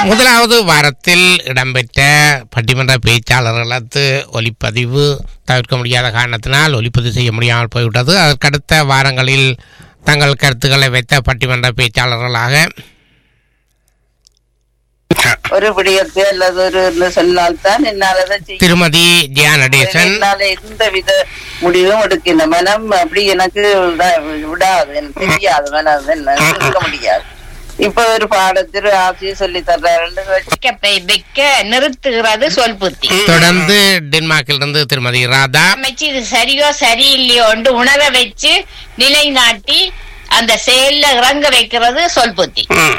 முதலாவது வாரத்தில் இடம்பெற்ற பட்டிமன்ற பேச்சாளர்களது ஒலிப்பதிவு தவிர்க்க முடியாத காரணத்தினால் ஒலிப்பதிவு செய்ய முடியாமல் போய்விட்டது அதற்கடுத்த வாரங்களில் தங்கள் கருத்துக்களை வைத்த பட்டிமன்ற பேச்சாளர்களாக ஒரு விடயத்தை அல்லது ஒரு என்று சொன்னால்தான் என்னால் அதை செய்ய திருமதி ஜெயா நடேசன் என்னால எந்த வித முடிவும் எடுக்க இந்த மனம் அப்படி எனக்கு விடா- விடாது எனக்கு தெரியாது மனம் என்ன இருக்க முடியாது இப்ப ஒரு பாடத்தில் ஆசிரியர் சொல்லி தர்றாருன்னு வைக்க பை- வைக்க நிறுத்துகிறது சொல் புத்தி தொடர்ந்து டென்மார்க்கிலிருந்து திருமதி ராதா அமைச்சு இது சரியோ சரியில்லையோ என்று உணர வச்சு நிலைநாட்டி அந்த செயல்ல இறங்க வைக்கிறது சொல் புத்தி ம்,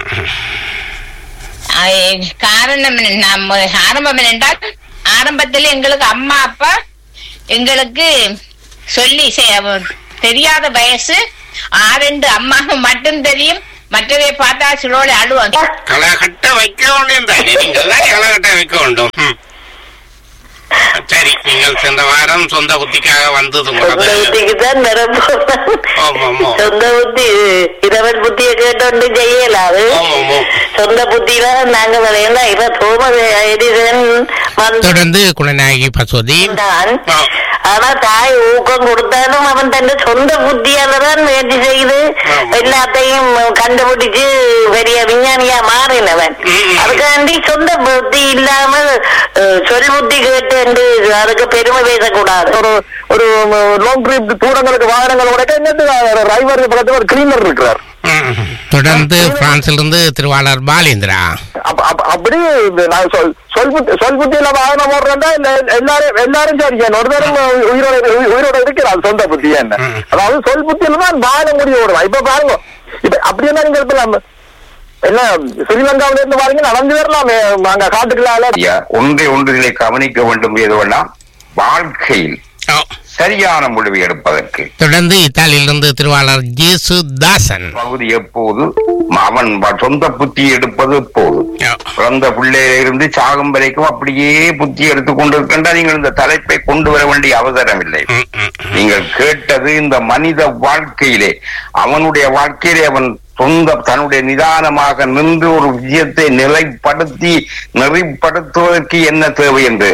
அஹ் காரணம் என்ன- நம்ம ஆரம்பம் என்றால் ஆரம்பத்தில் எங்களுக்கு அம்மா அப்பா எங்களுக்கு சொல்லி செ- தெரியாத வயசு ஆரெண்டு அம்மாவும் மட்டும் தெரியும் மற்றதை பார்த்தா சிலோட அழுவாங்க களகட்ட வைக்க வேண்டும் தானே நீங்கள் தான் களகட்ட வைக்க வேண்டும் ம். சரி நீங்கள் சென்ற வாரம் சொந்த புத்திக்காக வந்தது சொந்த உங்களது புத்திக்கு தான் ஆமா, ஆமா. சொந்த புத்தி இரவன் புத்திய கேட்டோண்டு செய்யலாது ஆமா, ஆமா. சொந்த புத்தியில நாங்க விளையலாம் இப்ப தோமஸ் எடிசன் தொடர்ந்து குணநாயகி பசுவதி வந்தான் ஆ. ஆனா தாய் ஊக்கம் கொடுத்தாலும் அவன் தன் சொந்த புத்தியால தான் முயற்சி செய்து ஆமா. எல்லாத்தையும் கண்டுபிடிச்சு பெரிய விஞ்ஞானியா மாறினவன் ம். அதுக்காண்டி சொந்த புத்தி இல்லாமல் அஹ், சொல் புத்தி கேட்டு என்று அதுக்கு பெருமை பேசக்கூடாது ஒரு ஒரு லாங் ட்ரிப் தூரங்களுக்கு வாகனங்கள் உடைக்க என்னது டிரைவர் பக்கத்துல ஒரு கிளீனர் இருக்கிறார் ம். தொடர்ந்து பிரான்சிலிருந்து திருவாளர் பாலேந்திரா அப்ப- அப்ப- அப்படி இந்த நான் சொல் சொல் புத்தி சொல் புத்தியில வாகனம் ஓடுறா இல்ல எல்லாரும் எல்லாரும் சரி ஒரு தரம் உயிரோட உயி- உயிரோட இருக்கிறார் சொந்த புத்தி என்ன ம். அதாவது சொல் புத்தியில தான் வாழ முடியும் ஓடுவான் இப்ப பாருங்க இப்ப அப்படி என்ன நீங்க இப்ப நம்ம என்ன ஸ்ரீலங்காவில இருந்து பாருங்க நடந்து வரலாமே அங்க காட்டுக்குள்ளால ஐயா, ஒன்றை ஒன்றிலே கவனிக்க வேண்டும் எதுவெல்லாம் வாழ்க்கையில் ஓ. சரியான முடிவு எடுப்பதற்கு தொடர்ந்து இத்தாலியிலிருந்து திருவாளர் ஜேசு தாசன் பகுதி எப்போது அவன் வ- சொந்த புத்தி எடுப்பது எப்போது ஓ. பிறந்த பிள்ளையில இருந்து சாகும் வரைக்கும் அப்படியே புத்தி எடுத்துக் கொண்டிருக்கின்ற நீங்கள் இந்த தலைப்பை கொண்டு வர வேண்டிய அவசரம் இல்லை ம், ம், ம். நீங்கள் கேட்டது இந்த மனித வாழ்க்கையிலே அவனுடைய வாழ்க்கையிலே அவன் சொந்த தன்னுடைய நிதானமாக நின்று ஒரு விஷயத்தை நிலைப்படுத்தி நெறிப்படுத்துவதற்கு என்ன தேவை என்று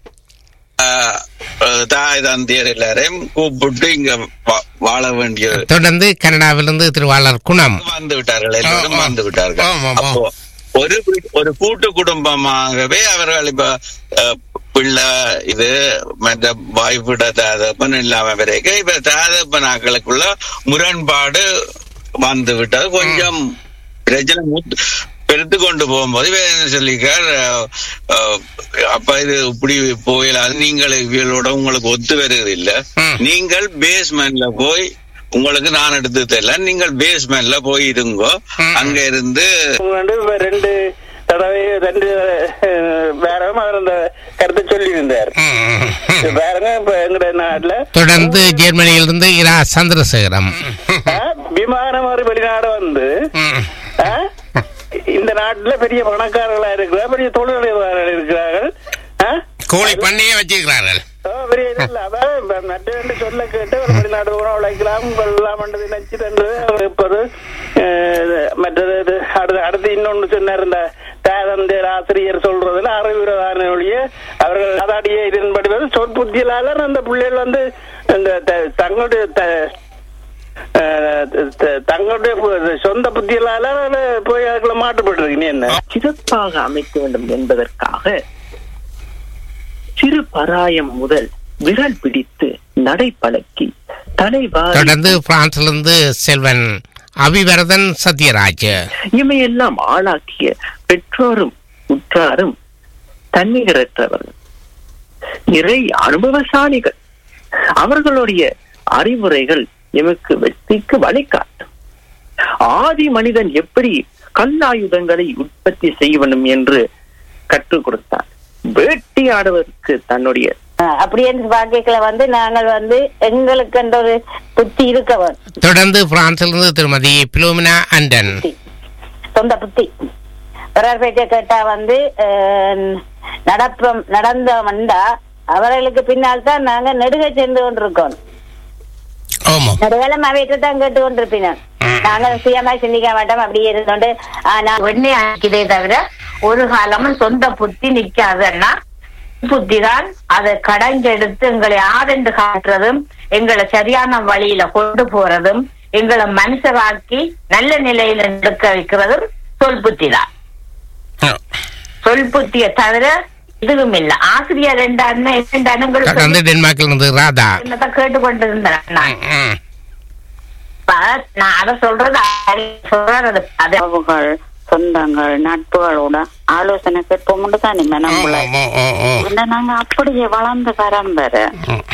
தாய் தந்தையர் எல்லாரையும் கூப்பிட்டு இங்க வா- வாழ வேண்டிய தொடர்ந்து கனடாவிலிருந்து திருவாளர் குணம் வந்து விட்டார்கள் எல்லாரும் ஆ, ஆ. வந்து விட்டார்கள் ஆமா, ஆமா. அப்போ ஒரு வீ- ஒரு கூட்டு குடும்பமாகவே அவர்கள் இப்ப அஹ், பிள்ளை இது மற்ற வாய்ப்பிட தாதப்பன் இல்லாம வரைக்கும் இப்ப தாதப்பனாக்களுக்குள்ள முரண்பாடு வந்து விட்டது கொஞ்சம் பிரச்சனை மூத்து பெருத்து கொண்டு போகும்போது இவர் என்ன சொல்லிக்கார் அஹ், அஹ், அப்ப இது இப்படி போயிடாது நீங்கள் இவளோட உங்களுக்கு ஒத்து வருகிறது இல்ல ம். நீங்கள் பேஸ்மெண்ட்ல போய் உங்களுக்கு நான் எடுத்து தெரியல நீங்கள் பேஸ்மெண்ட்ல போய் இருங்கோ ம். அங்க இருந்து வந்து இப்ப ரெண்டு தடவை ரெண்டு அஹ், வேறவும் அவர் அந்த கருத்தை சொல்லி இருந்தார் ம், ம், ம். வேறங்க இப்ப எங்கட நாட்டுல தொடர்ந்து ஜெர்மனியிலிருந்து இரா சந்திரசேகரம் அஹ், விமானம் ஒரு வெளிநாடு வந்து ம். அஹ், இந்த நாட்டுல பெரிய பணக்காரர்களா இருக்கிறார் பெரிய தொழிலாளர்கள் இருக்கிறார்கள் அஹ், கோழி பண்ணையே வச்சிருக்கிறார்கள் ஓ, பெரிய இது இல்ல. அதாவது இப்ப மற்ற ரெண்டு சொல்ல கேட்டு ஒரு வெளிநாடு உணவு உழைக்கலாம் கொள்ளலாம் என்றது நினைச்சிட்டு அவர் இப்போது அஹ், மற்றது இது அடுத்து அடுத்து இன்னொன்னு சொன்னார் இந்த தேதந்தேர் ஆசிரியர் சொல்றதுல அறிவுறதான ஒழிய அவர்கள் அதாடிய இதன்படி வந்து சொற்புத்தியலால அந்த பிள்ளைகள் வந்து இந்த த- தங்களுடைய த- அஹ், த- தங்களுடைய பு- சொந்த புத்தியலால போய் அதுக்குள்ள மாட்டுப்பட்டு நீ என்ன சிறப்பாக அமைக்க வேண்டும் என்பதற்காக சிறு பராயம் முதல் விரல் பிடித்து நடைப்பழக்கி தலைவாரி தொடர்ந்து பிரான்சிலிருந்து செல்வன் அபிவரதன் சத்யராஜ் இமையெல்லாம் ஆளாக்கிய பெற்றோரும் உற்றாரும் தன்னிகரற்றவர்கள் இறை அனுபவசாலிகள் அவர்களுடைய அறிவுரைகள் எமக்கு வெற்றிக்கு வழிகாட்டும் ஆதி மனிதன் எப்படி கல்லாயுதங்களை உற்பத்தி செய்வனும் என்று கற்றுக் கொடுத்தார் வேட்டையாடுவதற்கு தன்னுடைய அப்படி என்று பாக்கியத்துல வந்து நாங்கள் வந்து எங்களுக்கு என்ற ஒரு புத்தி இருக்க வேண்டும் தொடர்ந்து பிரான்சிலிருந்து திருமதி பிலோமினா அண்டன் சொந்த புத்தி பிறர் பேச்சை கேட்டா வந்து அஹ், நடப்பம் நடந்த வந்தா அவர்களுக்கு பின்னால் தான் நாங்க நெடுக சென்று கொண்டிருக்கோம் ஆமாம் நடுவேளம் அவையிட்டு தான் கேட்டு கொண்டிருப்பினோம் நாங்கள் சுயமா சிந்திக்க மாட்டோம் அப்படியே இருந்தோண்டு ஆனா வெண்ணெய் ஆக்கிதே தவிர ஒரு காலமும் சொந்த புத்தி நிக்காதன்னா புத்தி தான் அதை கடைஞ்செடுத்து எங்களை ஆதென்று காட்டுறதும் எங்களை சரியான வழியில கொண்டு போறதும் எங்களை மனுஷராக்கி நல்ல நிலையில நிற்க வைக்கிறதும் சொல் புத்தி தான் சொல் புத்திய தவிர இதுவும் இல்ல ஆசிரியர் ரெண்டு அண்ணன் இரண்டு அண்ணங்களுக்கு வந்து டென்மார்க்ல இருந்து ராதா என்னத்தை கேட்டுக்கொண்டிருந்தேன் நான் ம். இப்ப நான் அதை சொல்றது அது சொல்றது அது உறவுகள் சொந்தங்கள் நட்புகளோட ஆலோசனை கேட்போம் தானே ஓ, நம்மள ஓ, ஓ, ஓ. இந்த நாங்க அப்படியே வளர்ந்த பரம்பரை ம்.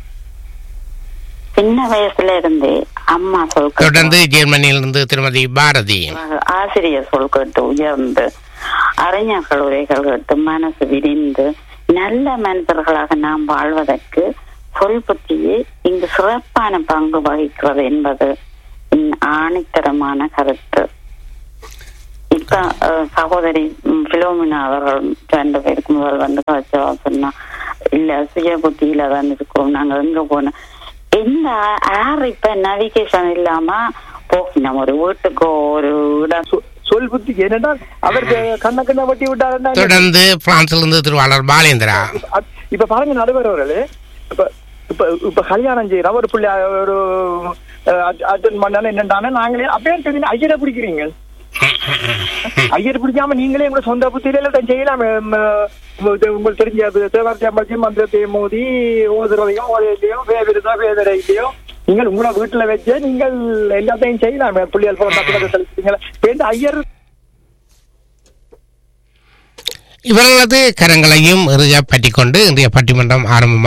சின்ன வயசுல இருந்தே அம்மா சொல் கேட்டு, தொடர்ந்து ஜெர்மனியிலிருந்து திருமதி பாரதி ஆசிரியர் சொல் கேட்டு உயர்ந்து அறிஞர்கள் உரைகள் கேட்டு மனசு விரிந்து நல்ல மனிதர்களாக நாம் வாழ்வதற்கு சொல் புத்தியே இங்கு சிறப்பான பங்கு வகிக்கிறது என்பது என் ஆணித்தரமான கருத்து இப்ப அஹ், சகோதரி ம், பிலோமினா அவர்கள் ரெண்டு பேருக்கு முதல் வந்து கழிச்சவா சொன்னா இல்ல சுய புத்தியில தான் இருக்கோம் நாங்க எங்க போனோம் என்ன யார் இப்ப நவிகேஷன் இல்லாம போகினோம் ஒரு வீட்டுக்கோ ஒரு இடம் சொ- சொல் புத்தி என்னென்றால் அவருக்கு கண்ண கண்ண வட்டி விட்டாருன்னா தொடர்ந்து பிரான்சிலிருந்து திருவாளர் பாலேந்திரா அப்- இப்ப பாருங்க நடுவர் அவர்களே இப்ப இப்ப இப்ப கல்யாணம் செய்யறோம் ஒரு பிள்ளை ஒரு அட்டன் பண்ணாலும் என்னண்டானே நாங்களே அப்பயே தெரியும் ஐயரை பிடிக்கிறீங்க ஐயர் பிடிக்காம நீங்களே உங்க சொந்த புத்தியில எல்லாம் செய்யலாம் ம், ம், இது உங்களுக்கு தெரிஞ்ச தேவார்த்தியம் மந்திரத்தை மோதி ஓதுறதையும் ஓதையிலையும் வேவிருதா வேதரையிலையோ நீங்கள் உங்களோட வீட்டுல வச்சு நீங்கள் எல்லாத்தையும் செய்யலாம் புள்ளியல் போல தெளிச்சிட்டீங்களா இப்ப ஐயர் இவர்களது கரங்களையும் இறுக பற்றிக்கொண்டு இன்றைய பட்டிமன்றம் ஆரம்பமாக